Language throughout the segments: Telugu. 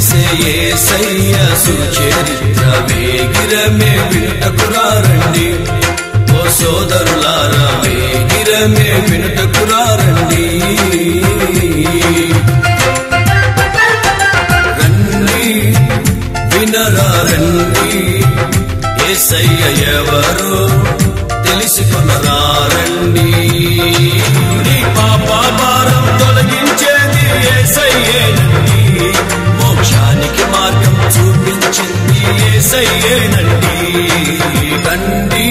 తెలిసే ఏసయ్య సుచరిత్ర వేగిరమే వినుటకురారండి ఓ సోదరులారా వేగిరమే వినుటకురారండి రండి వినరా రండి ఏసయ్య ఎవరో తెలుసుకునరా రండి నీ పాప భారం తొలగించేది ఏసయ్యేనండి మోక్షానికి మార్గం చూపించింది ఏసయ్యేనండి రండి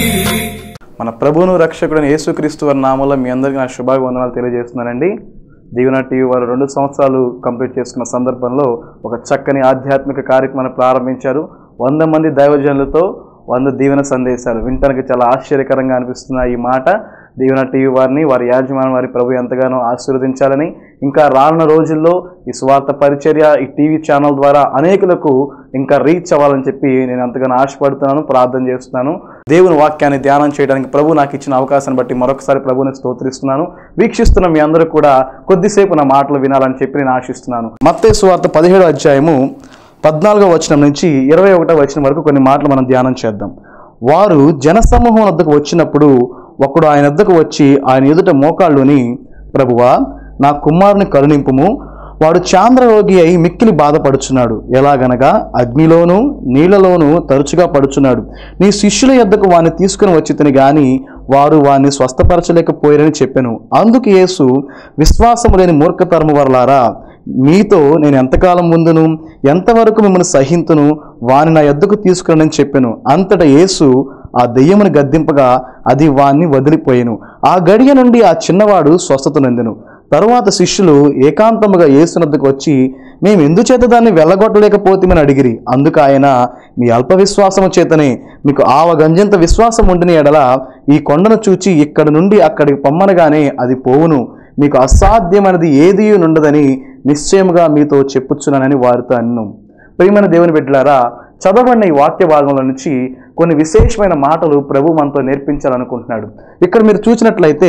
మన ప్రభువును రక్షకుడైన యేసుక్రీస్తు వారి నామంలో మీ అందరికీ నా శుభాభివందనాలు తెలియజేస్తున్నానండి దీవెన టీవీ వారు రెండు సంవత్సరాలు కంప్లీట్ చేసుకున్న సందర్భంలో ఒక చక్కని ఆధ్యాత్మిక కార్యక్రమాన్ని ప్రారంభించారు వంద మంది దైవజనులతో వంద దీవెన సందేశాలు వినటానికి చాలా ఆశ్చర్యకరంగా అనిపిస్తున్న ఈ మాట దీవెన టీవీ వారిని వారి యాజమాన్యం వారి ప్రభు ఎంతగానో ఆశీర్వదించాలని ఇంకా రానున్న రోజుల్లో ఈ స్వార్థ పరిచర్య ఈ టీవీ ఛానల్ ద్వారా అనేకులకు ఇంకా రీచ్ అవ్వాలని చెప్పి నేను ఎంతగానో ఆశపడుతున్నాను ప్రార్థన చేస్తున్నాను దేవుని వాక్యాన్ని ధ్యానం చేయడానికి ప్రభు నాకు ఇచ్చిన అవకాశాన్ని బట్టి మరొకసారి ప్రభుని స్తోత్రిస్తున్నాను వీక్షిస్తున్న మీ అందరూ కూడా కొద్దిసేపు నా మాటలు వినాలని చెప్పి నేను ఆశిస్తున్నాను మత్తే సువార్త పదిహేడు అధ్యాయము పద్నాలుగో వచనం నుంచి ఇరవై ఒకటో వచనం వరకు కొన్ని మాటలు మనం ధ్యానం చేద్దాం వారు జనసమూహం వద్దకు వచ్చినప్పుడు ఒకడు ఆయన వద్దకు వచ్చి ఆయన ఎదుట మోకాళ్ళుని ప్రభువా నా కుమారుని కరుణింపుము వాడు చాంద్రరోగి అయి మిక్కిలి బాధపడుచున్నాడు ఎలాగనగా అగ్నిలోను నీళ్లలోనూ తరచుగా పడుచున్నాడు నీ శిష్యుల యొద్దకు వాని తీసుకుని వచ్చితిని గాని వారు వారిని స్వస్థపరచలేకపోయారని చెప్పాను అందుకు యేసు విశ్వాసము లేని మూర్ఖతరము వరలారా మీతో నేను ఎంతకాలం ముందును ఎంతవరకు మిమ్మల్ని సహింతును వాని నా యొద్దకు తీసుకురని చెప్పాను అంతటా యేసు ఆ దెయ్యమును గద్దింపగా అది వాణ్ణి వదిలిపోయాను ఆ గడియ నుండి ఆ చిన్నవాడు స్వస్థత నొందెను తరువాత శిష్యులు ఏకాంతముగా యేసునద్దకు వచ్చి మేము ఎందుచేత దాన్ని వెళ్ళగొట్టలేకపోతేమని అడిగిరి అందుకు ఆయన మీ అల్ప విశ్వాసము చేతనే మీకు ఆవ గంజంత విశ్వాసం ఉండిన ఎడల ఈ కొండను చూచి ఇక్కడ నుండి అక్కడికి పొమ్మనగానే అది పోవును మీకు అసాధ్యమైనది ఏదీ నుండదని నిశ్చయముగా మీతో చెప్పుచున్నానని వారితో అన్నం ప్రియమైన దేవుని బిడ్డలారా చదవబడిన ఈ వాక్య భాగంలో నుంచి కొన్ని విశేషమైన మాటలు ప్రభు మనతో నేర్పించాలనుకుంటున్నాడు ఇక్కడ మీరు చూసినట్లయితే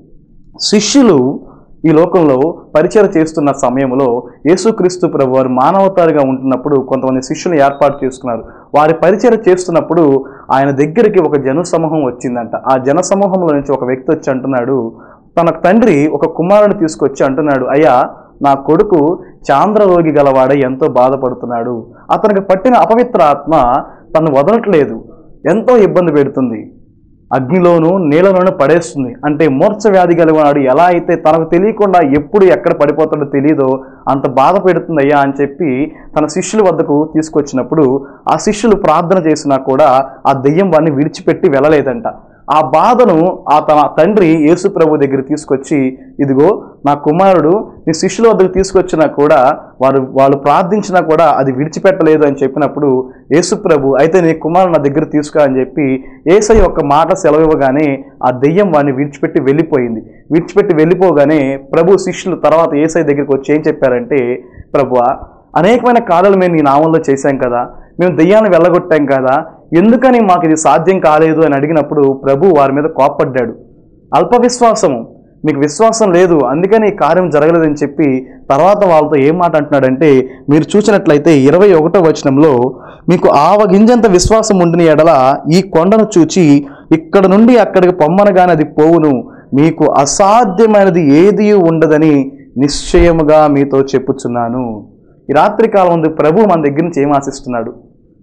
శిష్యులు ఈ లోకంలో పరిచయం చేస్తున్న సమయంలో యేసుక్రీస్తు ప్రభు వారు మానవతారిగా ఉంటున్నప్పుడు కొంతమంది శిష్యులు ఏర్పాటు చేసుకున్నారు వారి పరిచయం చేస్తున్నప్పుడు ఆయన దగ్గరికి ఒక జన సమూహం వచ్చిందంట ఆ జన సమూహంలో నుంచి ఒక వ్యక్తి వచ్చి అంటున్నాడు తన తండ్రి ఒక కుమారుని తీసుకొచ్చి అంటున్నాడు అయ్యా నా కొడుకు చాంద్రరోగి గలవాడ ఎంతో బాధపడుతున్నాడు అతనికి పట్టిన అపవిత్ర ఆత్మ తను వదలట్లేదు ఎంతో ఇబ్బంది పెడుతుంది అగ్నిలోను నీళ్ళలోనూ పడేస్తుంది అంటే మూర్ఛ వ్యాధి కలిగినాడు ఎలా అయితే తనకు తెలియకుండా ఎప్పుడు ఎక్కడ పడిపోతాడో తెలియదో అంత బాధ పెడుతుంది అయ్యా అని చెప్పి తన శిష్యుల వద్దకు తీసుకొచ్చినప్పుడు ఆ శిష్యులు ప్రార్థన చేసినా కూడా ఆ దెయ్యం వాడిని విడిచిపెట్టి వెళ్ళలేదంట ఆ బాధను ఆ తన తండ్రి యేసు ప్రభు దగ్గర తీసుకొచ్చి ఇదిగో నా కుమారుడు నీ శిష్యుల వద్దకు తీసుకొచ్చినా కూడా వారు వాళ్ళు ప్రార్థించినా కూడా అది విడిచిపెట్టలేదు అని చెప్పినప్పుడు యేసు ప్రభు అయితే నీ కుమారుడు నా దగ్గర తీసుకురా అని చెప్పి ఏసై యొక్క మాట సెలవివ్వగానే ఆ దెయ్యం వాడిని విడిచిపెట్టి వెళ్ళిపోయింది విడిచిపెట్టి వెళ్ళిపోగానే ప్రభు శిష్యులు తర్వాత ఏసై దగ్గరికి వచ్చి ఏం చెప్పారంటే ప్రభువా అనేకమైన కార్యాలు మేము నీ నామంలో చేశాం కదా మేము దెయ్యాన్ని వెళ్ళగొట్టాం కదా ఎందుకని మాకు ఇది సాధ్యం కాలేదు అని అడిగినప్పుడు ప్రభు వారి మీద కోప్పడ్డాడు అల్ప విశ్వాసము మీకు విశ్వాసం లేదు అందుకని ఈ కార్యం జరగలేదని చెప్పి తర్వాత వాళ్ళతో ఏం మాట అంటున్నాడంటే మీరు చూసినట్లయితే ఇరవై ఒకటో వచనంలో మీకు ఆవగింజంత విశ్వాసం ఉండిన ఎడల ఈ కొండను చూచి ఇక్కడ నుండి అక్కడికి పొమ్మనగానే అది పోవును మీకు అసాధ్యమైనది ఏది ఉండదని నిశ్చయముగా మీతో చెప్పుచున్నాను ఈ రాత్రి కాలం ముందు ప్రభు మన దగ్గర నుంచి ఏం ఆశిస్తున్నాడు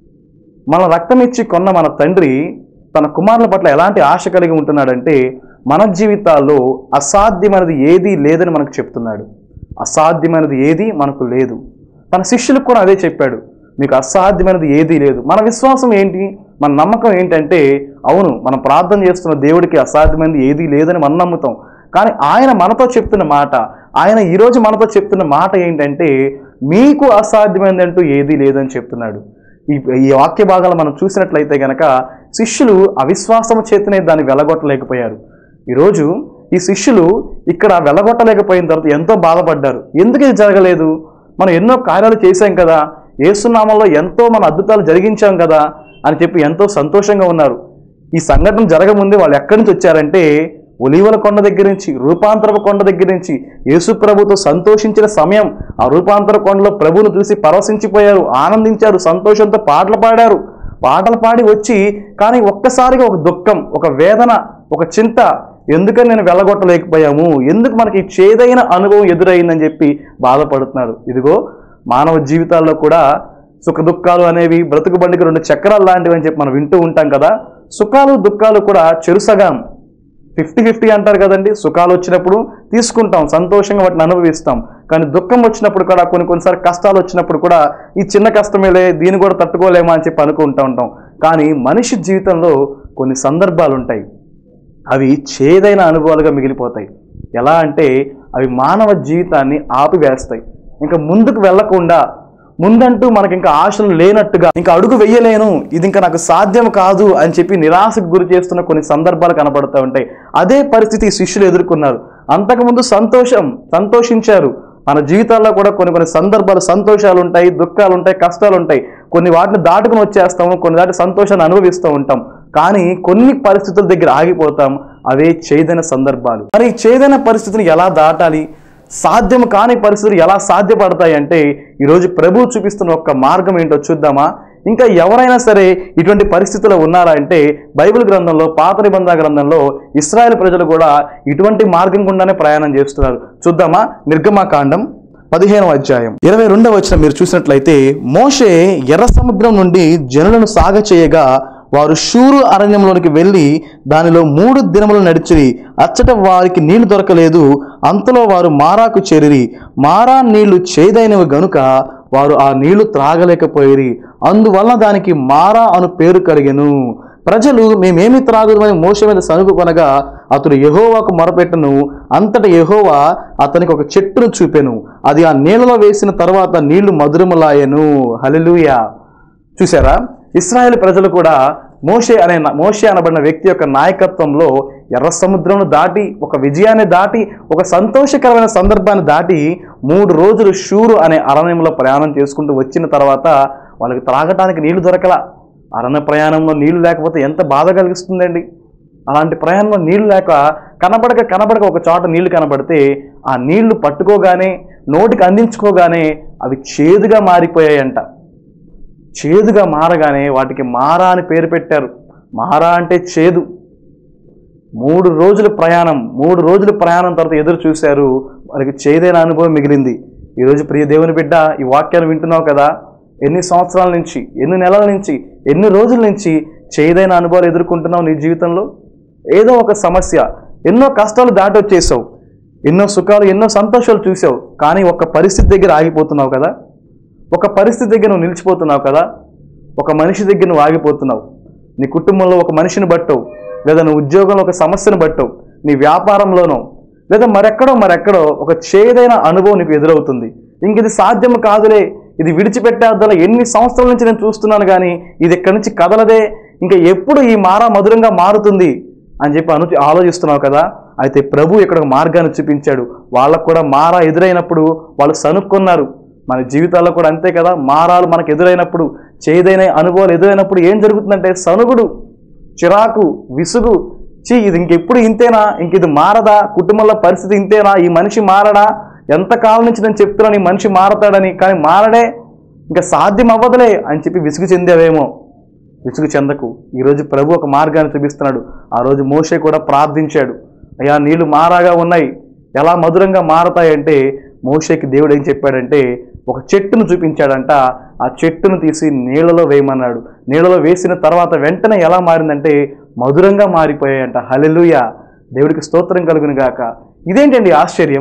మన రక్తం ఇచ్చి కొన్న మన తండ్రి తన కుమారుల పట్ల ఎలాంటి ఆశ కలిగి ఉంటున్నాడంటే మన జీవితాల్లో అసాధ్యమైనది ఏదీ లేదని మనకు చెప్తున్నాడు అసాధ్యమైనది ఏది మనకు లేదు తన శిష్యులకు కూడా అదే చెప్పాడు మీకు అసాధ్యమైనది ఏదీ లేదు మన విశ్వాసం ఏంటి మన నమ్మకం ఏంటంటే అవును మనం ప్రార్థన చేస్తున్న దేవుడికి అసాధ్యమైనది ఏదీ లేదని మనం నమ్ముతాం కానీ ఆయన మనతో చెప్తున్న మాట ఆయన ఈరోజు మనతో చెప్తున్న మాట ఏంటంటే మీకు అసాధ్యమైనది అంటూ ఏదీ లేదని చెప్తున్నాడు ఈ ఈ వాక్య భాగాలు మనం చూసినట్లయితే గనక శిష్యులు అవిశ్వాసము చేతనే దాన్ని వెళ్ళగొట్టలేకపోయారు ఈరోజు ఈ శిష్యులు ఇక్కడ వెళ్ళగొట్టలేకపోయిన తర్వాత ఎంతో బాధపడ్డారు ఎందుకు ఇది జరగలేదు మనం ఎన్నో కార్యాలు చేశాం కదా ఏసునామంలో ఎంతో మన అద్భుతాలు జరిగించాం కదా అని చెప్పి ఎంతో సంతోషంగా ఉన్నారు ఈ సంఘటన జరగముందే వాళ్ళు ఎక్కడి నుంచి వచ్చారంటే ఒలీవల కొండ దగ్గర నుంచి రూపాంతరపు కొండ దగ్గర నుంచి యేసు ప్రభుతో సంతోషించిన సమయం ఆ రూపాంతర కొండలో ప్రభువును చూసి పరవశించిపోయారు ఆనందించారు సంతోషంతో పాటలు పాడారు పాటలు పాడి వచ్చి కానీ ఒక్కసారిగా ఒక దుఃఖం ఒక వేదన ఒక చింత ఎందుకని నేను వెళ్ళగొట్టలేకపోయాము ఎందుకు మనకి ఈ చేదైన అనుభవం ఎదురైందని చెప్పి బాధపడుతున్నారు ఇదిగో మానవ జీవితాల్లో కూడా సుఖ దుఃఖాలు అనేవి బ్రతుకు బండికి రెండు చక్రాలు లాంటివి అని చెప్పి మనం వింటూ ఉంటాం కదా సుఖాలు దుఃఖాలు కూడా చెరుసగాం ఫిఫ్టీ ఫిఫ్టీ అంటారు కదండి సుఖాలు వచ్చినప్పుడు తీసుకుంటాం సంతోషంగా వాటిని అనుభవిస్తాం కానీ దుఃఖం వచ్చినప్పుడు కూడా కొన్ని కొన్నిసార్లు కష్టాలు వచ్చినప్పుడు కూడా ఈ చిన్న కష్టమేలే దీన్ని కూడా తట్టుకోలేమా అని చెప్పి అనుకుంటూ ఉంటాం కానీ మనిషి జీవితంలో కొన్ని సందర్భాలు ఉంటాయి అవి చేదైన అనుభవాలుగా మిగిలిపోతాయి ఎలా అంటే అవి మానవ జీవితాన్ని ఆపివేస్తాయి ఇంకా ముందుకు వెళ్లకుండా ముందంటూ మనకి ఇంకా ఆశలు లేనట్టుగా ఇంకా అడుగు వెయ్యలేను ఇది ఇంకా నాకు సాధ్యం కాదు అని చెప్పి నిరాశకు గురి చేస్తున్న కొన్ని సందర్భాలు కనబడుతూ ఉంటాయి అదే పరిస్థితి ఈ శిష్యులు ఎదుర్కొన్నారు అంతకుముందు సంతోషం సంతోషించారు మన జీవితాల్లో కూడా కొన్ని కొన్ని సందర్భాలు సంతోషాలు ఉంటాయి దుఃఖాలు ఉంటాయి కష్టాలు ఉంటాయి కొన్ని వాటిని దాటుకుని వచ్చేస్తాము కొన్ని దాటి సంతోషాన్ని అనుభవిస్తూ ఉంటాం కానీ కొన్ని పరిస్థితుల దగ్గర ఆగిపోతాం అవే చేదైన సందర్భాలు మరి ఈ చేదైన పరిస్థితిని ఎలా దాటాలి సాధ్యం కాని పరిస్థితులు ఎలా సాధ్యపడతాయి అంటే ఈరోజు ప్రభువు చూపిస్తున్న ఒక్క మార్గం ఏంటో చూద్దామా ఇంకా ఎవరైనా సరే ఇటువంటి పరిస్థితుల్లో ఉన్నారా అంటే బైబిల్ గ్రంథంలో పాత నిబంధన గ్రంథంలో ఇస్రాయేల్ ప్రజలు కూడా ఇటువంటి మార్గం గుండానే ప్రయాణం చేస్తున్నారు చూద్దామా నిర్గమాకాండం పదిహేనవ అధ్యాయం ఇరవై రెండవ వచ్చిన మీరు చూసినట్లయితే మోషే ఎర్ర సముద్రం నుండి జనులను సాగ చేయగా వారు షూరు అరణ్యంలోనికి వెళ్ళి దానిలో మూడు దినములు నడిచిరి అచ్చట వారికి నీళ్లు దొరకలేదు అంతలో వారు మారాకు చేరిరి మారా నీళ్లు చేదైనవి గనుక వారు ఆ నీళ్లు త్రాగలేకపోయిరి అందువలన దానికి మారా అను పేరు కలిగెను ప్రజలు మేమేమి త్రాగుదమని మోస మీద సనుగు కొనగా అతడు యెహోవాకు మొరపెట్టను అంతట యెహోవా అతనికి ఒక చెట్టును చూపెను అది ఆ నీళ్ళలో వేసిన తర్వాత నీళ్లు మధురములాయెను హల్లెలూయా చూసారా ఇస్రాయేల్ ప్రజలు కూడా మోషే అనే మోషే అనబడిన వ్యక్తి యొక్క నాయకత్వంలో ఎర్ర సముద్రం దాటి ఒక విజయాన్ని దాటి ఒక సంతోషకరమైన సందర్భాన్ని దాటి మూడు రోజులు షూరు అనే అరణ్యంలో ప్రయాణం చేసుకుంటూ వచ్చిన తర్వాత వాళ్ళకి త్రాగటానికి నీళ్లు దొరకల అరణ్య ప్రయాణంలో నీళ్లు లేకపోతే ఎంత బాధ కలిగిస్తుందండి అలాంటి ప్రయాణంలో నీళ్లు లేక కనబడక కనబడక ఒక చోట నీళ్లు కనబడితే ఆ నీళ్లు పట్టుకోగానే నోటికి అందించుకోగానే అవి చేదుగా మారిపోయాయంట చేదుగా మారగానే వాటికి మారా అని పేరు పెట్టారు మారా అంటే చేదు మూడు రోజుల ప్రయాణం మూడు రోజుల ప్రయాణం తర్వాత ఎదురు చూశారు వారికి చేదైన అనుభవం మిగిలింది ఈరోజు ప్రియ దేవుని బిడ్డ ఈ వాక్యాన్ని వింటున్నావు కదా ఎన్ని సంవత్సరాల నుంచి ఎన్ని నెలల నుంచి ఎన్ని రోజుల నుంచి చేదైన అనుభవాలు ఎదుర్కొంటున్నావు నీ జీవితంలో ఏదో ఒక సమస్య ఎన్నో కష్టాలు దాటి వచ్చేసావు ఎన్నో సుఖాలు ఎన్నో సంతోషాలు చూసావు కానీ ఒక పరిస్థితి దగ్గర ఆగిపోతున్నావు కదా ఒక పరిస్థితి దగ్గర నువ్వు నిలిచిపోతున్నావు కదా ఒక మనిషి దగ్గర నువ్వు ఆగిపోతున్నావు నీ కుటుంబంలో ఒక మనిషిని బట్టవు లేదా నువ్వు ఉద్యోగంలో ఒక సమస్యను బట్టవు నీ వ్యాపారంలోనో లేదా మరెక్కడో మరెక్కడో ఒక చేదైన అనుభవం నీకు ఎదురవుతుంది ఇంక ఇది సాధ్యం కాదులే ఇది విడిచిపెట్టేద్దల ఎన్ని సంవత్సరాల నుంచి నేను చూస్తున్నాను కానీ ఇది ఇక్కడి నుంచి కదలదే ఇంకా ఎప్పుడు ఈ మారా మధురంగా మారుతుంది అని చెప్పి అను ఆలోచిస్తున్నావు కదా అయితే ప్రభు ఇక్కడ ఒక మార్గాన్ని చూపించాడు వాళ్ళకు కూడా మారా ఎదురైనప్పుడు వాళ్ళు సనుక్కున్నారు మన జీవితాల్లో కూడా అంతే కదా మారాలు మనకు ఎదురైనప్పుడు చేదైన అనుభవాలు ఎదురైనప్పుడు ఏం జరుగుతుందంటే సనుగుడు చిరాకు విసుగు చీ ఇది ఇంకెప్పుడు ఇంతేనా ఇంక ఇది మారదా కుటుంబంలో పరిస్థితి ఇంతేనా ఈ మనిషి మారడా ఎంతకాలం నుంచి నేను చెప్తున్నాను ఈ మనిషి మారతాడని కానీ మారడే ఇంకా సాధ్యం అవ్వదులే అని చెప్పి విసుగు చెందావేమో విసుగు చెందకు ఈరోజు ప్రభు ఒక మార్గాన్ని చూపిస్తున్నాడు ఆ రోజు మోషే కూడా ప్రార్థించాడు అయ్యా నీళ్లు మారాగా ఉన్నాయి ఎలా మధురంగా మారతాయంటే మోషేకి దేవుడు ఏం చెప్పాడంటే ఒక చెట్టును చూపించాడంట ఆ చెట్టును తీసి నీళ్ళలో వేయమన్నాడు నీళ్ళలో వేసిన తర్వాత వెంటనే ఎలా మారిందంటే మధురంగా మారిపోయాయంట హలెలుయ దేవుడికి స్తోత్రం కలుగును గాక ఇదేంటండి ఆశ్చర్యం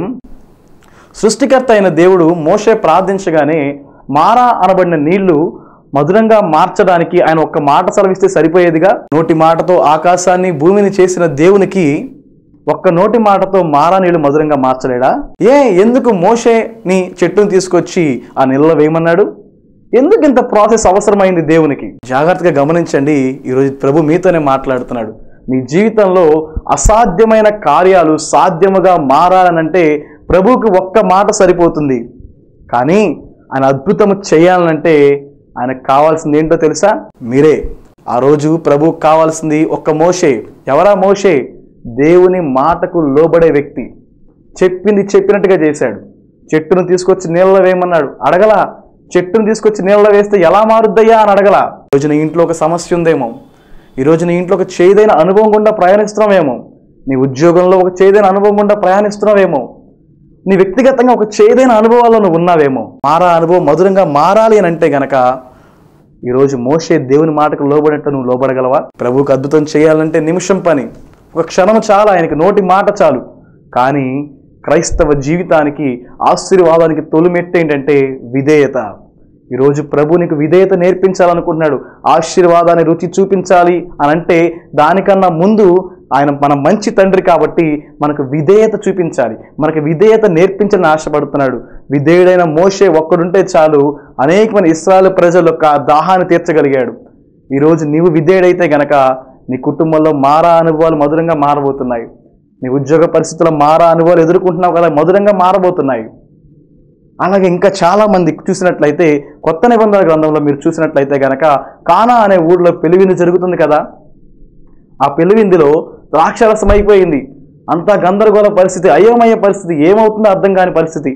సృష్టికర్త అయిన దేవుడు మోషే ప్రార్థించగానే మారా అనబడిన నీళ్లు మధురంగా మార్చడానికి ఆయన ఒక్క మాట సెలవిస్తే సరిపోయేదిగా నోటి మాటతో ఆకాశాన్ని భూమిని చేసిన దేవునికి ఒక్క నోటి మాటతో మారా నీళ్లు మధురంగా మార్చలేడా ఏ ఎందుకు మోషేని చెట్టును తీసుకొచ్చి ఆ నీళ్ళలో వేయమన్నాడు ఎందుకు ఇంత ప్రాసెస్ అవసరమైంది దేవునికి జాగ్రత్తగా గమనించండి ఈరోజు ప్రభు మీతోనే మాట్లాడుతున్నాడు మీ జీవితంలో అసాధ్యమైన కార్యాలు సాధ్యముగా మారాలనంటే ప్రభువుకి ఒక్క మాట సరిపోతుంది కానీ ఆయన అద్భుతము చేయాలనంటే ఆయనకు కావాల్సింది ఏంటో తెలుసా మీరే ఆ రోజు ప్రభువుకు కావాల్సింది ఒక్క మోషే ఎవరా మోషే దేవుని మాటకు లోబడే వ్యక్తి చెప్పింది చెప్పినట్టుగా చేశాడు చెట్టును తీసుకొచ్చి నీళ్ళలో వేయమన్నాడు అడగలా చెట్టును తీసుకొచ్చి నీళ్ళలో వేస్తే ఎలా మారుద్దయ్యా అని అడగలా ఈ రోజు నీ ఇంట్లో ఒక సమస్య ఉందేమో ఈ రోజు నీ ఇంట్లో ఒక చేదైన అనుభవం గుండా ప్రయాణిస్తున్నావేమో నీ ఉద్యోగంలో ఒక చేదైన అనుభవం గుండా ప్రయాణిస్తున్నావేమో నీ వ్యక్తిగతంగా ఒక చేదైన అనుభవాల్లో నువ్వు ఉన్నావేమో మారా అనుభవం మధురంగా మారాలి అని అంటే గనక ఈరోజు మోసే దేవుని మాటకు లోబడినట్టు నువ్వు లోబడగలవా ప్రభువుకు అద్భుతం చేయాలంటే నిమిషం పని ఒక క్షణం చాలు ఆయనకి నోటి మాట చాలు కానీ క్రైస్తవ జీవితానికి ఆశీర్వాదానికి తొలిమెట్టు ఏంటంటే విధేయత ఈరోజు ప్రభు నీకు విధేయత నేర్పించాలనుకుంటున్నాడు ఆశీర్వాదాన్ని రుచి చూపించాలి అని అంటే దానికన్నా ముందు ఆయన మన మంచి తండ్రి కాబట్టి మనకు విధేయత చూపించాలి మనకు విధేయత నేర్పించాలని ఆశపడుతున్నాడు విధేయుడైన మోషే ఒక్కడుంటే చాలు అనేకమైన ఇస్రాయల్ ప్రజల యొక్క దాహాన్ని తీర్చగలిగాడు ఈరోజు నీవు విధేయుడైతే గనక నీ కుటుంబంలో మారా అనుభవాలు మధురంగా మారబోతున్నాయి నీ ఉద్యోగ పరిస్థితుల్లో మారా అనుభవాలు ఎదుర్కొంటున్నావు కదా మధురంగా మారబోతున్నాయి అలాగే ఇంకా చాలా మంది చూసినట్లయితే కొత్త నిబంధన గ్రంథంలో మీరు చూసినట్లయితే గనక కానా అనే ఊర్లో పెళ్లివిందు జరుగుతుంది కదా ఆ పెళ్లివిందులో ద్రాక్షరసం అయిపోయింది అంతా గందరగోళ పరిస్థితి అయోమయ పరిస్థితి ఏమవుతుందో అర్థం కాని పరిస్థితి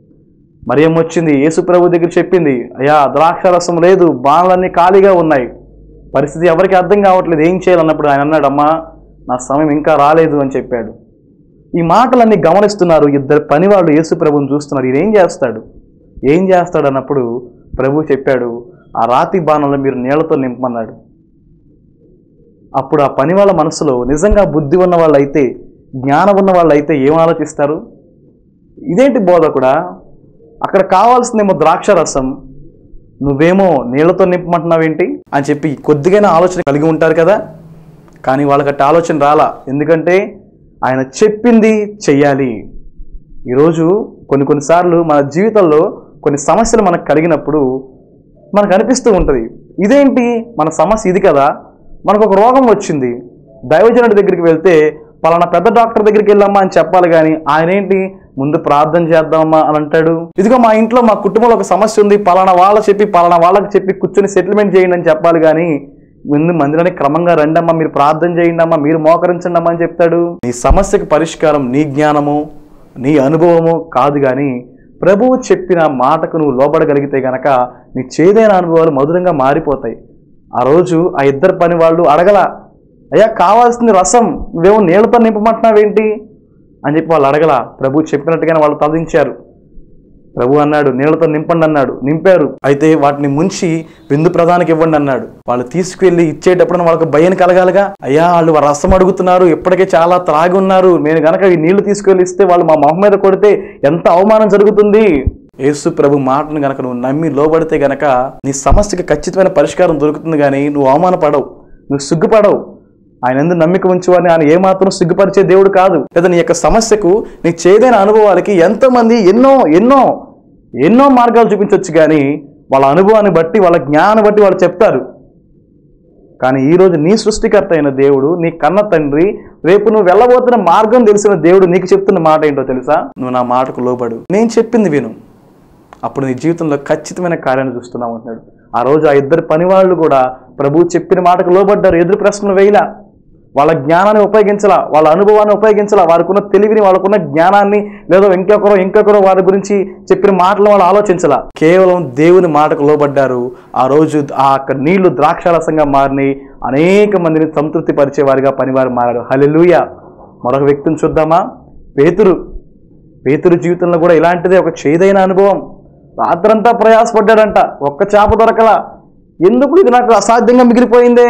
మరి ఏమొచ్చింది యేసు ప్రభు దగ్గర చెప్పింది అయ్యా ద్రాక్షరసం లేదు బాణలన్నీ ఖాళీగా ఉన్నాయి పరిస్థితి ఎవరికి అర్థం కావట్లేదు ఏం చేయాలన్నప్పుడు ఆయన అన్నాడు అమ్మా నా సమయం ఇంకా రాలేదు అని చెప్పాడు ఈ మాటలన్నీ గమనిస్తున్నారు ఇద్దరు పనివాళ్ళు యేసు ప్రభుని చూస్తున్నారు ఈయన ఏం చేస్తాడు ఏం చేస్తాడు అన్నప్పుడు ప్రభు చెప్పాడు ఆ రాతి బాణంలో మీరు నీళ్లతో నింపమన్నాడు అప్పుడు ఆ పని వాళ్ళ మనసులో నిజంగా బుద్ధి ఉన్న వాళ్ళు అయితే జ్ఞానం ఉన్న వాళ్ళు అయితే ఏం ఆలోచిస్తారు ఇదేంటి బోధకుడా అక్కడ కావాల్సిందేమో ద్రాక్ష రసం నువ్వేమో నీళ్లతో నింపమంటున్నావేంటి అని చెప్పి కొద్దిగైనా ఆలోచన కలిగి ఉంటారు కదా కానీ వాళ్ళకి అట్ట ఆలోచన రాలా ఎందుకంటే ఆయన చెప్పింది చెయ్యాలి ఈరోజు కొన్ని కొన్నిసార్లు మన జీవితంలో కొన్ని సమస్యలు మనకు కలిగినప్పుడు మనకు అనిపిస్తూ ఉంటుంది ఇదేంటి మన సమస్య ఇది కదా మనకు ఒక రోగం వచ్చింది దైవజనుడి దగ్గరికి వెళ్తే పలానా పెద్ద డాక్టర్ దగ్గరికి వెళ్ళమ్మా అని చెప్పాలి కానీ ఆయన ఏంటి ముందు ప్రార్థన చేద్దామమ్మా అని అంటాడు ఇదిగో మా ఇంట్లో మా కుటుంబంలో ఒక సమస్య ఉంది పలానా వాళ్ళ చెప్పి పలానా వాళ్ళకి చెప్పి కూర్చొని సెటిల్మెంట్ చేయండి అని చెప్పాలి కానీ ముందు మందిరానికి క్రమంగా రండమ్మా మీరు ప్రార్థన చేయండి అమ్మా మీరు మోకరించండి అమ్మా అని చెప్తాడు నీ సమస్యకు పరిష్కారం నీ జ్ఞానము నీ అనుభవము కాదు కానీ ప్రభువు చెప్పిన మాటకు నువ్వు లోబడగలిగితే గనక నీ చేదైన అనుభవాలు మధురంగా మారిపోతాయి ఆ రోజు ఆ ఇద్దరు పని వాళ్ళు అడగల అయ్యా కావాల్సింది రసం నువ్వేమో నీళ్ళతో నింపమంటున్నావేంటి అని చెప్పి వాళ్ళు అడగల ప్రభు చెప్పినట్టుగానే వాళ్ళు తదించారు ప్రభు అన్నాడు నీళ్లతో నింపండి అన్నాడు నింపారు అయితే వాటిని ముంచి విందు ప్రధానికి ఇవ్వండి అన్నాడు వాళ్ళు తీసుకువెళ్ళి ఇచ్చేటప్పుడు వాళ్ళకి భయం కలగాలిగా అయ్యా వాళ్ళు రసం అడుగుతున్నారు ఇప్పటికే చాలా త్రాగి ఉన్నారు నేను గనక ఈ నీళ్లు తీసుకువెళ్ళి ఇస్తే వాళ్ళు మా మొహం మీద కొడితే ఎంత అవమానం జరుగుతుంది యేసు ప్రభు మాటను గనక నువ్వు నమ్మి లోబడితే గనక నీ సమస్యకి ఖచ్చితమైన పరిష్కారం దొరుకుతుంది కానీ నువ్వు అవమానపడవు నువ్వు సిగ్గుపడవు ఆయన ఎందుకు నమ్మిక ఉంచువని ఆయన ఏమాత్రం సిగ్గుపరిచే దేవుడు కాదు లేదా నీ యొక్క సమస్యకు నీ చేదైన అనుభవాలకి ఎంతోమంది ఎన్నో ఎన్నో ఎన్నో మార్గాలు చూపించవచ్చు కానీ వాళ్ళ అనుభవాన్ని బట్టి వాళ్ళ జ్ఞానాన్ని బట్టి వాళ్ళు చెప్తారు కానీ ఈరోజు నీ సృష్టికర్త అయిన దేవుడు నీ కన్న తండ్రి రేపు నువ్వు వెళ్ళబోతున్న మార్గం తెలిసిన దేవుడు నీకు చెప్తున్న మాట ఏంటో తెలుసా నువ్వు నా మాటకు లోబడు నేను చెప్పింది విను అప్పుడు నీ జీవితంలో ఖచ్చితమైన కార్యాన్ని చూస్తున్నావు అంటున్నాడు ఆ రోజు ఆ ఇద్దరు పనివాళ్ళు కూడా ప్రభువు చెప్పిన మాటకు లోబడ్డారు ఎదురు ప్రశ్నలు వేయలా వాళ్ళ జ్ఞానాన్ని ఉపయోగించలా వాళ్ళ అనుభవాన్ని ఉపయోగించలా వారికున్న తెలివిని వాళ్ళకున్న జ్ఞానాన్ని లేదా ఇంకొకరో ఇంకొకరో వారి గురించి చెప్పిన మాటలు వాళ్ళు ఆలోచించలా కేవలం దేవుని మాటకు లోబడ్డారు ఆ రోజు ఆ యొక్క నీళ్లు ద్రాక్షారసంగా మారినాయి అనేక మందిని సంతృప్తి పరిచేవారిగా పనివారు మారారు హల్లెలూయా మరొక వ్యక్తిని చూద్దామా పేతురు పేతురు జీవితంలో కూడా ఇలాంటిదే ఒక చేదైన అనుభవం రాత్రంతా ప్రయాసపడ్డాడంట ఒక్క చేప దొరకలా ఎందుకు ఇది నాకు అసాధ్యంగా మిగిలిపోయిందే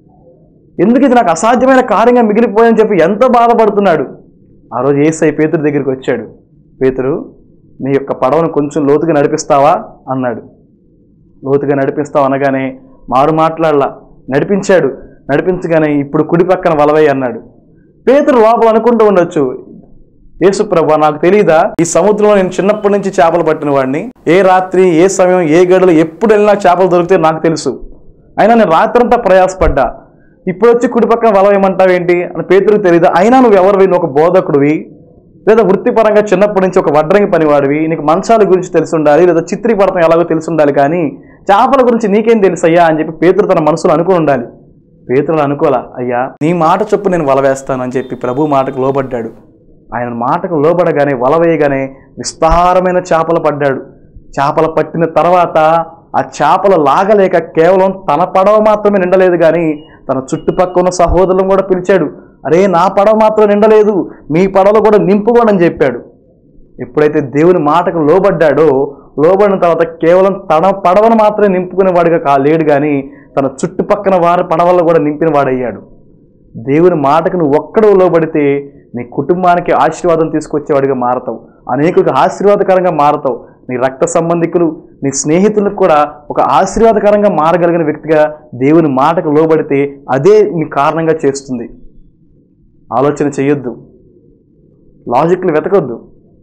ఎందుకు ఇది నాకు అసాధ్యమైన కార్యంగా మిగిలిపోయిందని చెప్పి ఎంతో బాధపడుతున్నాడు ఆ రోజు ఏసై పేతురు దగ్గరికి వచ్చాడు పేతురు నీ యొక్క పడవను కొంచెం లోతుగా నడిపిస్తావా అన్నాడు లోతుగా నడిపిస్తావు అనగానే మారు మాట్లాడలా నడిపించాడు నడిపించగానే ఇప్పుడు కుడి పక్కన వలవై అన్నాడు పేతురు లోపల అనుకుంటూ ఉండొచ్చు యేసు ప్రభా నాకు తెలియదా ఈ సముద్రంలో నేను చిన్నప్పటి నుంచి చేపలు పట్టిన వాడిని ఏ రాత్రి ఏ సమయం ఏ గడులు ఎప్పుడు వెళ్ళినా చేపలు దొరికితే నాకు తెలుసు అయినా నేను రాత్రంతా ప్రయాసపడ్డా ఇప్పుడు వచ్చి కుడి పక్కన వలవేయమంటావేంటి అని పేతురికి తెలియదా అయినా నువ్వు ఎవరివి నువ్వు ఒక బోధకుడివి లేదా వృత్తిపరంగా చిన్నప్పటి నుంచి ఒక వడ్రంగి పనివాడివి నీకు మంచాల గురించి తెలిసి ఉండాలి లేదా చిత్రీపడతం ఎలాగో తెలిసి ఉండాలి కానీ చేపల గురించి నీకేం తెలుసయ్యా అని చెప్పి పేతురు తన మనసులో అనుకుని ఉండాలి పేతులు అనుకోలా అయ్యా నీ మాట చొప్పు నేను వల వేస్తాను అని చెప్పి ప్రభు మాటకు లోబడ్డాడు ఆయన మాటకు లోబడగానే వల వేయగానే విస్తారమైన చేపలు పడ్డాడు చేపలు పట్టిన తర్వాత ఆ చేపలు లాగలేక కేవలం తన పడవ మాత్రమే నిండలేదు కానీ తన చుట్టుపక్కల ఉన్న సహోదరులను కూడా పిలిచాడు అరే నా పడవ మాత్రం నిండలేదు మీ పడవలు కూడా నింపుకోండి అని చెప్పాడు ఎప్పుడైతే దేవుని మాటకు లోబడ్డాడో లోబడిన తర్వాత కేవలం తన పడవను మాత్రమే నింపుకునేవాడిగా కా లేడు కానీ తన చుట్టుపక్కల వారి పడవలను కూడా నింపిన వాడయ్యాడు దేవుని మాటకు నువ్వు ఒక్కడు లోబడితే నీ కుటుంబానికి ఆశీర్వాదం తీసుకొచ్చేవాడిగా మారతావు అనేకులకు ఆశీర్వాదకరంగా మారతావు నీ రక్త సంబంధికులు నీ స్నేహితులకు కూడా ఒక ఆశీర్వాదకరంగా మారగలిగిన వ్యక్తిగా దేవుని మాటకు లోబడితే అదే నీ కారణంగా చేస్తుంది ఆలోచన చేయొద్దు లాజిక్లు వెతకొద్దు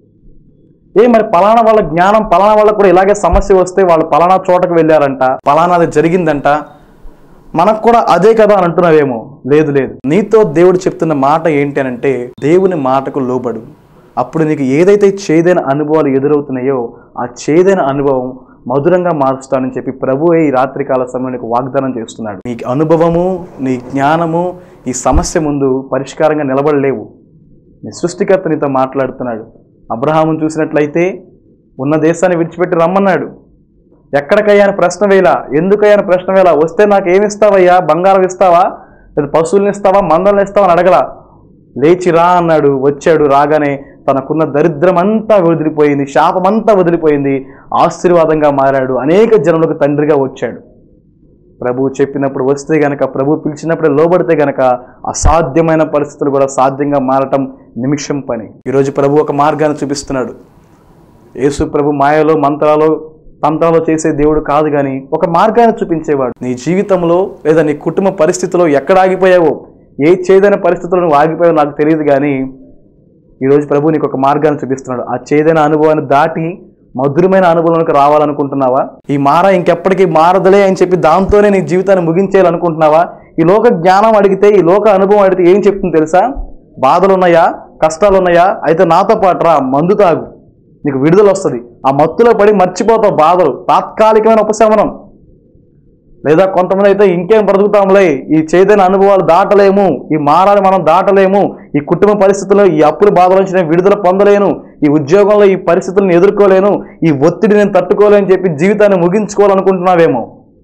ఏ మరి పలానా వాళ్ళ జ్ఞానం పలానా వాళ్ళకు కూడా ఇలాగే సమస్య వస్తే వాళ్ళు పలానా చోటకు వెళ్ళారంట పలానాది జరిగిందంట మనకు కూడా అదే కదా అని అంటున్నావేమో లేదు లేదు నీతో దేవుడు చెప్తున్న మాట ఏంటి అని అంటే దేవుని మాటకు లోబడు అప్పుడు నీకు ఏదైతే చేదైన అనుభవాలు ఎదురవుతున్నాయో ఆ చేదైన అనుభవం మధురంగా మారుస్తానని చెప్పి ప్రభువే ఈ రాత్రికాల సమయంలో నీకు వాగ్దానం చేస్తున్నాడు నీ అనుభవము నీ జ్ఞానము ఈ సమస్య ముందు పరిష్కారంగా నిలబడలేవు నీ సృష్టికర్త నీతో మాట్లాడుతున్నాడు అబ్రహామును చూసినట్లయితే ఉన్న దేశాన్ని విడిచిపెట్టి రమ్మన్నాడు ఎక్కడికయ్యా అని ప్రశ్న వేలా ఎందుకయ్యా అని ప్రశ్న వేలా వస్తే నాకు ఏమి ఇస్తావయ్యా బంగారం ఇస్తావా లేదా పశువుల్ని ఇస్తావా మందల్ని ఇస్తావా అని అడగలా లేచి రా అన్నాడు వచ్చాడు రాగానే తనకున్న దరిద్రం అంతా వదిలిపోయింది శాపమంతా వదిలిపోయింది ఆశీర్వాదంగా మారాడు అనేక జనులకు తండ్రిగా వచ్చాడు ప్రభు చెప్పినప్పుడు వస్తే గనక ప్రభు పిలిచినప్పుడు లోబడితే గనక అసాధ్యమైన పరిస్థితులు కూడా సాధ్యంగా మారటం నిమిషం పని ఈరోజు ప్రభు ఒక మార్గాన్ని చూపిస్తున్నాడు యేసు ప్రభు మాయలో మంత్రాలు తంత్రాలు చేసే దేవుడు కాదు కానీ ఒక మార్గాన్ని చూపించేవాడు నీ జీవితంలో లేదా నీ కుటుంబ పరిస్థితిలో ఎక్కడ ఆగిపోయావో ఏ చేదైన పరిస్థితుల్లో నువ్వు ఆగిపోయావో నాకు తెలియదు కానీ ఈరోజు ప్రభు నీకు ఒక మార్గాన్ని చూపిస్తున్నాడు ఆ చేదైన అనుభవాన్ని దాటి మధురమైన అనుభవంలోకి రావాలనుకుంటున్నావా ఈ మార ఇంకెప్పటికీ మారదులే అని చెప్పి దాంతోనే నీ జీవితాన్ని ముగించేయాలనుకుంటున్నావా ఈ లోక జ్ఞానం అడిగితే ఈ లోక అనుభవం అడిగితే ఏం చెప్తుంది తెలుసా బాధలు ఉన్నాయా కష్టాలు ఉన్నాయా అయితే నాతో పాటు రా మందు తాగు నీకు విడుదల వస్తుంది ఆ మత్తులో పడి మర్చిపోతావు బాధలు తాత్కాలికమైన ఉపశమనం లేదా కొంతమంది అయితే ఇంకేం బ్రతుకుతాంలే ఈ చేదైన అనుభవాలు దాటలేము ఈ మారాలు మనం దాటలేము ఈ కుటుంబ పరిస్థితుల్లో ఈ అప్పుల బాధల నుంచి నేను విడుదల పొందలేను ఈ ఉద్యోగంలో ఈ పరిస్థితులను ఎదుర్కోలేను ఈ ఒత్తిడి నేను తట్టుకోలేని చెప్పి జీవితాన్ని ముగించుకోవాలనుకుంటున్నావేమో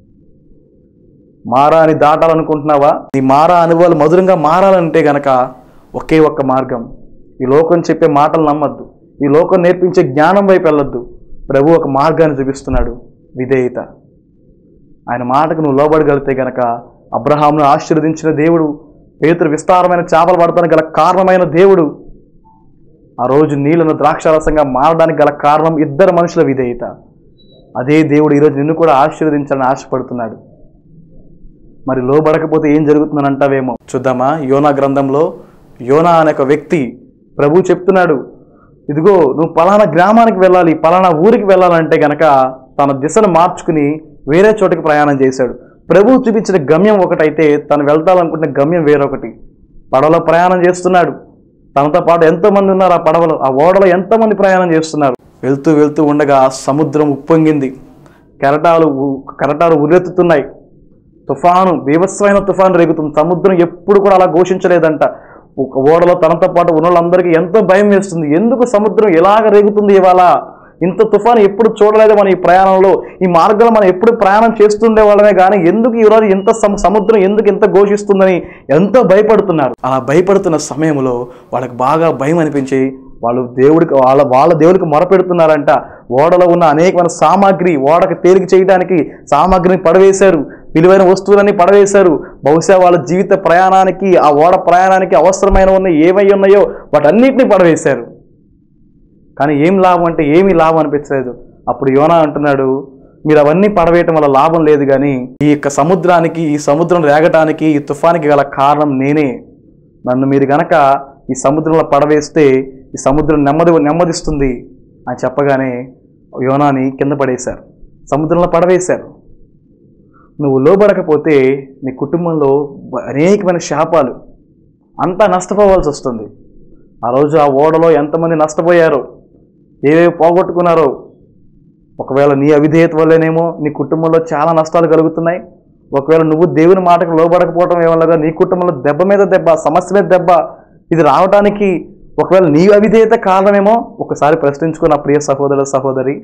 మారా అని దాటాలనుకుంటున్నావా ఈ మారా అనుభవాలు మధురంగా మారాలంటే గనక ఒకే ఒక్క మార్గం ఈ లోకం చెప్పే మాటలు నమ్మద్దు ఈ లోకం నేర్పించే జ్ఞానం వైపు వెళ్ళొద్దు ప్రభు ఒక మార్గాన్ని చూపిస్తున్నాడు విధేయత ఆయన మాటకు నువ్వు లోబడగలిగితే గనక అబ్రహాంను ఆశీర్వదించిన దేవుడు పేతురు విస్తారమైన చేపలు పడతానికి గల కారణమైన దేవుడు ఆ రోజు నీళ్లను ద్రాక్షారసంగా మారడానికి గల కారణం ఇద్దరు మనుషుల విధేయత అదే దేవుడు ఈరోజు నిన్ను కూడా ఆశీర్వదించాలని ఆశపడుతున్నాడు మరి లోబడకపోతే ఏం జరుగుతుందని అంటావేమో చూద్దామా యోనా గ్రంథంలో యోనా అనే ఒక వ్యక్తి ప్రభు చెప్తున్నాడు ఇదిగో నువ్వు పలానా గ్రామానికి వెళ్ళాలి పలానా ఊరికి వెళ్ళాలంటే గనక తన దిశను మార్చుకుని వేరే చోటకి ప్రయాణం చేశాడు ప్రభు చూపించిన గమ్యం ఒకటైతే తను వెళ్తాలనుకుంటున్న గమ్యం వేరొకటి పడవలో ప్రయాణం చేస్తున్నాడు తనతో పాటు ఎంతోమంది ఉన్నారు ఆ పడవలో ఆ ఓడలో ఎంతమంది ప్రయాణం చేస్తున్నారు వెళ్తూ వెళ్తూ ఉండగా సముద్రం ఉప్పొంగింది కెరటాలు ఉ- కెరటాలు ఉర్రెత్తుతున్నాయి తుఫాను బీభత్సమైన తుఫాను రేగుతుంది సముద్రం ఎప్పుడు కూడా అలా ఘోషించలేదంట ఒక ఓడలో తనతో పాటు ఉన్న వాళ్ళందరికీ ఎంతో భయం వేస్తుంది ఎందుకు సముద్రం ఎలాగ రేగుతుంది ఇవాళ ఇంత తుఫాను ఎప్పుడు చూడలేదు మనం ఈ ప్రయాణంలో ఈ మార్గంలో మనం ఎప్పుడు ప్రయాణం చేస్తుండే వాళ్ళమే కానీ ఎందుకు ఈరోజు ఇంత సము- సముద్రం ఎందుకు ఇంత ఘోషిస్తుందని ఎంతో భయపడుతున్నారు అలా భయపడుతున్న సమయంలో వాళ్ళకి బాగా భయం అనిపించి వాళ్ళు దేవుడికి వాళ్ళ వాళ్ళ దేవుడికి మొరపెడుతున్నారంట ఓడలో ఉన్న అనేకమైన సామాగ్రి ఓడకి తేలిక చేయడానికి సామాగ్రిని పడవేశారు విలువైన వస్తువులన్నీ పడవేశారు బహుశా వాళ్ళ జీవిత ప్రయాణానికి ఆ ఓడ ప్రయాణానికి అవసరమైన ఉన్న ఏమై ఉన్నాయో వాటన్నిటిని పడవేశారు కానీ ఏం లాభం అంటే ఏమీ లాభం అనిపించలేదు అప్పుడు యోనా అంటున్నాడు మీరు అవన్నీ పడవేయటం వల్ల లాభం లేదు కానీ ఈ యొక్క సముద్రానికి ఈ సముద్రం రేగటానికి ఈ తుఫానికి గల కారణం నేనే నన్ను మీరు గనక ఈ సముద్రంలో పడవేస్తే ఈ సముద్రం నెమ్మది నెమ్మదిస్తుంది అని చెప్పగానే యోనాని కింద పడేశారు సముద్రంలో పడవేశారు నువ్వు లోబడకపోతే నీ కుటుంబంలో బ- అనేకమైన శాపాలు అంతా నష్టపోవాల్సి వస్తుంది ఆ రోజు ఆ ఓడలో ఎంతమంది నష్టపోయారో ఏవేవి పోగొట్టుకున్నారో ఒకవేళ నీ అవిధేయత వల్లనేమో నీ కుటుంబంలో చాలా నష్టాలు కలుగుతున్నాయి ఒకవేళ నువ్వు దేవుని మాటకు లోబడకపోవటం ఏమన్నా నీ కుటుంబంలో దెబ్బ మీద దెబ్బ సమస్య మీద దెబ్బ ఇది రావడానికి ఒకవేళ నీ అవిధేయత కారణమేమో ఒకసారి ప్రశ్నించుకో నా ప్రియ సహోదరు సహోదరి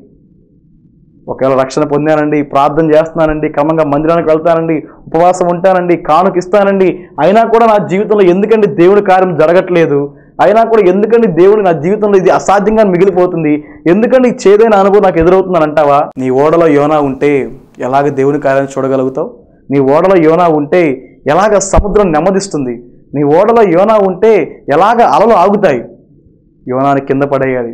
ఒకవేళ రక్షణ పొందానండి ప్రార్థన చేస్తున్నానండి క్రమంగా మందిరానికి వెళ్తానండి ఉపవాసం ఉంటానండి కానుక ఇస్తానండి అయినా కూడా నా జీవితంలో ఎందుకండి దేవుని కార్యం జరగట్లేదు అయినా కూడా ఎందుకండి దేవుడు నా జీవితంలో ఇది అసాధ్యంగా మిగిలిపోతుంది ఎందుకండి ఈ చేదైన అనుభవం నాకు ఎదురవుతుందని అంటావా నీ ఓడలో యోనా ఉంటే ఎలాగ దేవుని కార్యాన్ని చూడగలుగుతావు నీ ఓడలో యోనా ఉంటే ఎలాగ సముద్రం నెమ్మదిస్తుంది నీ ఓడలో యోనా ఉంటే ఎలాగ అలలు ఆగుతాయి యోనాని కింద పడేయాలి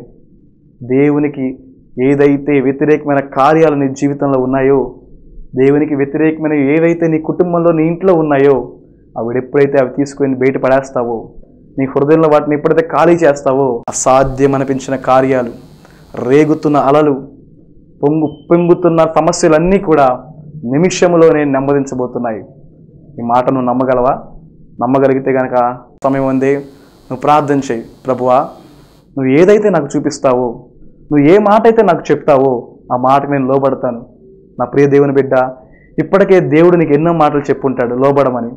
దేవునికి ఏదైతే వ్యతిరేకమైన కార్యాలు నీ జీవితంలో ఉన్నాయో దేవునికి వ్యతిరేకమైన ఏవైతే నీ కుటుంబంలో నీ ఇంట్లో ఉన్నాయో అవి ఎప్పుడైతే అవి తీసుకొని బయట పడేస్తావో నీ హృదయంలో వాటిని ఎప్పుడైతే ఖాళీ చేస్తావో అసాధ్యమనిపించిన కార్యాలు రేగుతున్న అలలు పొంగు పొంగుతున్న సమస్యలన్నీ కూడా నిమిషంలోనే నెమ్మదించబోతున్నాయి ఈ మాట నువ్వు నమ్మగలవా నమ్మగలిగితే గనక సమయం ఉంది నువ్వు ప్రార్థన చేయి ప్రభువా నువ్వు ఏదైతే నాకు చూపిస్తావో నువ్వు ఏ మాట అయితే నాకు చెప్తావో ఆ మాటకు నేను లోబడతాను నా ప్రియ దేవుని బిడ్డ ఇప్పటికే దేవుడు నీకు ఎన్నో మాటలు చెప్పుంటాడు లోబడమని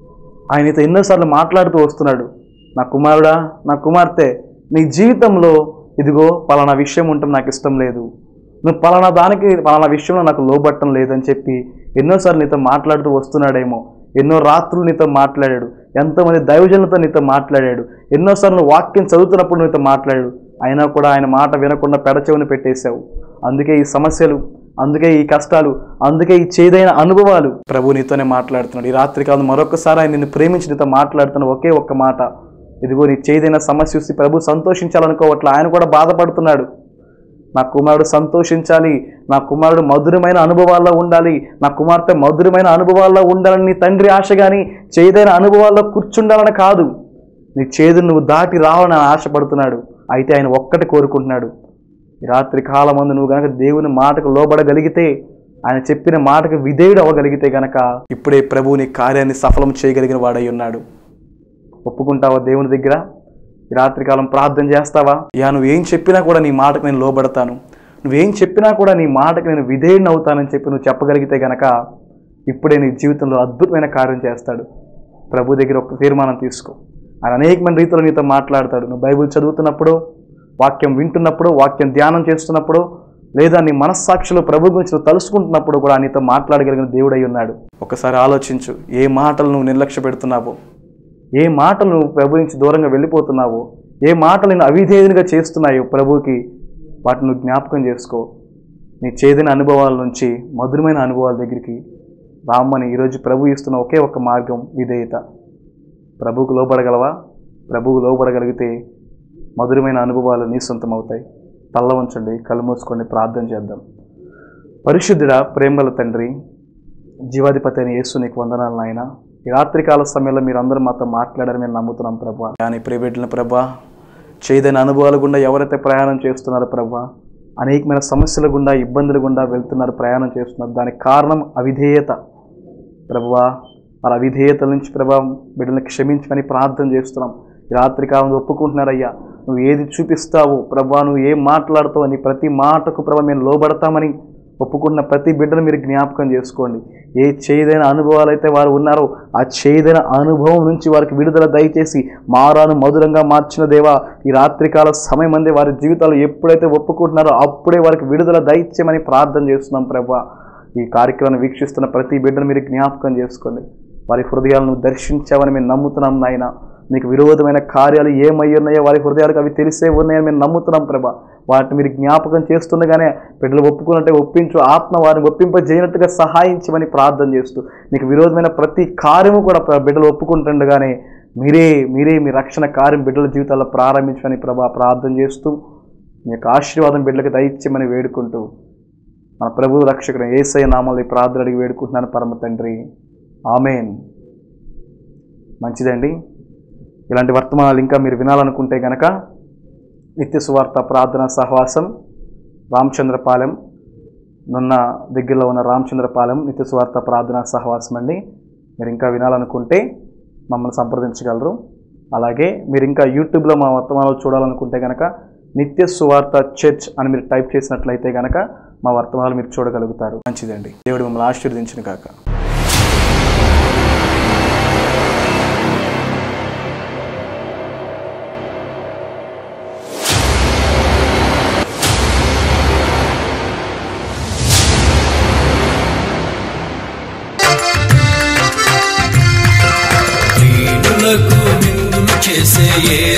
ఆయనతో ఎన్నోసార్లు మాట్లాడుతూ వస్తున్నాడు నా కుమారుడా నా కుమార్తె నీ జీవితంలో ఇదిగో పలానా విషయం ఉండటం నాకు ఇష్టం లేదు నువ్వు పలానా దానికి పలానా విషయంలో నాకు లోబట్టం లేదని చెప్పి ఎన్నోసార్లు నీతో మాట్లాడుతూ వస్తున్నాడేమో ఎన్నో రాత్రులు నీతో మాట్లాడాడు ఎంతోమంది దైవజనులతో నీతో మాట్లాడాడు ఎన్నోసార్లు వాక్యం చదువుతున్నప్పుడు నీతో మాట్లాడాడు అయినా కూడా ఆయన మాట వినకుండా పెడచెవిని పెట్టేశావు అందుకే ఈ సమస్యలు అందుకే ఈ కష్టాలు అందుకే ఈ చేదైన అనుభవాలు ప్రభు నీతోనే మాట్లాడుతున్నాడు ఈ రాత్రి కాదు మరొకసారి ఆయన నిన్ను ప్రేమించి నీతో మాట్లాడుతున్న ఒకే ఒక్క మాట ఇదిగో నీ చేదైన సమస్య చూసి ప్రభు సంతోషించాలనుకోవట్లే ఆయన కూడా బాధపడుతున్నాడు నా కుమారుడు సంతోషించాలి నా కుమారుడు మధురమైన అనుభవాల్లో ఉండాలి నా కుమార్తె మధురమైన అనుభవాల్లో ఉండాలని నీ తండ్రి ఆశ కానీ చేదైన అనుభవాల్లో కూర్చుండాలని కాదు నీ చేదును నువ్వు దాటి రావాలని ఆయన ఆశపడుతున్నాడు అయితే ఆయన ఒక్కటి కోరుకుంటున్నాడు ఈ రాత్రి కాలమందు నువ్వు గనక దేవుని మాటకు లోబడగలిగితే ఆయన చెప్పిన మాటకు విధేయుడు అవ్వగలిగితే గనక ఇప్పుడే ప్రభువు నీ కార్యాన్ని సఫలం చేయగలిగిన వాడై ఉన్నాడు ఒప్పుకుంటావా దేవుని దగ్గర ఈ రాత్రికాలం ప్రార్థన చేస్తావా యా నువ్వేం చెప్పినా కూడా నీ మాటకు నేను లోబడతాను నువ్వేం చెప్పినా కూడా నీ మాటకు నేను విధేయుడిని అవుతానని చెప్పి నువ్వు చెప్పగలిగితే గనక ఇప్పుడే నీ జీవితంలో అద్భుతమైన కార్యం చేస్తాడు ప్రభు దగ్గర ఒక తీర్మానం తీసుకో ఆయన అనేకమైన రీతిలో నీతో మాట్లాడతాడు నువ్వు బైబిల్ చదువుతున్నప్పుడు వాక్యం వింటున్నప్పుడు వాక్యం ధ్యానం చేస్తున్నప్పుడు లేదా నీ మనస్సాక్షిలో ప్రభు గురించి నువ్వు తలుసుకుంటున్నప్పుడు కూడా నీతో మాట్లాడగలిగిన దేవుడై ఉన్నాడు ఒకసారి ఆలోచించు ఏ మాటలు నువ్వు నిర్లక్ష్య పెడుతున్నావో ఏ మాటలు నువ్వు ప్రభు నుంచి దూరంగా వెళ్ళిపోతున్నావో ఏ మాటలు నేను అవిధేయునిగా చేస్తున్నాయో ప్రభువుకి వాటిని నువ్వు జ్ఞాపకం చేసుకో నీ చేదిన అనుభవాల నుంచి మధురమైన అనుభవాల దగ్గరికి రామ్మని ఈరోజు ప్రభు ఇస్తున్న ఒకే ఒక్క మార్గం విధేయత ప్రభువుకు లోబడగలవా ప్రభువుకు లోబడగలిగితే మధురమైన అనుభవాలు నీ సొంతం అవుతాయి తల్ల ఉంచండి కళ్ళు మూసుకొని ప్రార్థన చేద్దాం పరిశుద్ధుడా ప్రేమల తండ్రి జీవాధిపతి అని యేసు నీకు వందనాలు నాయన ఈ రాత్రికాల సమయంలో మీరు అందరూ మాతో మాట్లాడారని మేము నమ్ముతున్నాం ప్రభా కానీ ప్రియబిడ్డల ప్రభా చేయదైన అనుభవాల గుండా ఎవరైతే ప్రయాణం చేస్తున్నారో ప్రభా అనేకమైన సమస్యల గుండా ఇబ్బందుల గుండా వెళ్తున్నారు ప్రయాణం చేస్తున్నారు దానికి కారణం అవిధేయత ప్రభువా వాళ్ళ అవిధేయతల నుంచి ప్రభా బిడ్డలను క్షమించమని ప్రార్థన చేస్తున్నాం ఈ రాత్రి కాలం ఒప్పుకుంటున్నారయ్యా నువ్వు ఏది చూపిస్తావు ప్రభా నువ్వు ఏం మాట్లాడుతావు నీ ప్రతి మాటకు ప్రభా మేము లోబడతామని ఒప్పుకున్న ప్రతి బిడ్డను మీరు జ్ఞాపకం చేసుకోండి ఏ చేదైన అనుభవాలు అయితే వారు ఉన్నారో ఆ చేదైన అనుభవం నుంచి వారికి విడుదల దయచేసి మారాను మధురంగా మార్చిన దేవా ఈ రాత్రికాల సమయం అందే వారి జీవితాలు ఎప్పుడైతే ఒప్పుకుంటున్నారో అప్పుడే వారికి విడుదల దయచేయమని ప్రార్థన చేస్తున్నాం ప్రభా ఈ కార్యక్రమాన్ని వీక్షిస్తున్న ప్రతి బిడ్డను మీరు జ్ఞాపకం చేసుకోండి వారి హృదయాలను దర్శించామని మేము నమ్ముతున్నాం నాయన మీకు విరోధమైన కార్యాలు ఏమై ఉన్నాయో వారి హృదయాలకు అవి తెలిసే ఉన్నాయని మేము నమ్ముతున్నాం ప్రభా వాటిని మీరు జ్ఞాపకం చేస్తుండగానే బిడ్డలు ఒప్పుకున్నట్టే ఒప్పించు ఆత్మ వారిని ఒప్పింపజేయనట్టుగా సహాయించమని ప్రార్థన చేస్తూ నీకు విరోధమైన ప్రతి కార్యము కూడా ప్ర- బిడ్డలు ఒప్పుకుంటుండగానే మీరే మీరే మీ రక్షణ కార్యం బిడ్డల జీవితాల్లో ప్రారంభించమని ప్రభా ప్రార్థన చేస్తూ మీ యొక్క ఆశీర్వాదం బిడ్డలకు దయచేయమని వేడుకుంటూ మన ప్రభు రక్షకుడు ఏసై నామాలు ఈ ప్రార్థన అడిగి వేడుకుంటున్నాను పరమ తండ్రి ఆమెన్ మంచిదండి ఇలాంటి వర్తమానాలు ఇంకా మీరు వినాలనుకుంటే గనక నిత్య సువార్త ప్రార్థన సహవాసం రామచంద్రపాలెం నున్న దగ్గరలో ఉన్న రామచంద్రపాలెం నిత్య సువార్త ప్రార్థన సహవాసం అండి మీరు ఇంకా వినాలనుకుంటే మమ్మల్ని సంప్రదించగలరు అలాగే మీరు ఇంకా యూట్యూబ్లో మా వర్తమానాలు చూడాలనుకుంటే కనుక నిత్య సువార్త చర్చ్ అని మీరు టైప్ చేసినట్లయితే కనుక మా వర్తమానాలు మీరు చూడగలుగుతారు మంచిదండి దేవుడు మిమ్మల్ని ఆశీర్వదించిన కాక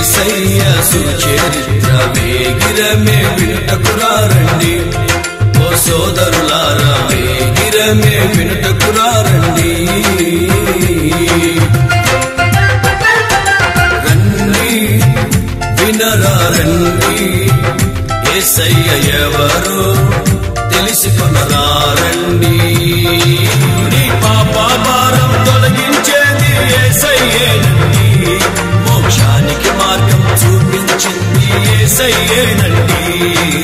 ఏసయ్య సుచరిత్ర వేగిరమే వినుటకురారండి ఓ సోదరులారా వేగిరమే వినుటకురారండి రండి వినరా రండి ఏసయ్య ఎవరు తెలుసుకొనరా రండి నీ పాప భారం తొలగించేది ఏసయ్యేనండి మోక్షానికి మార్గం చూపించింది ఏసయ్యేనండి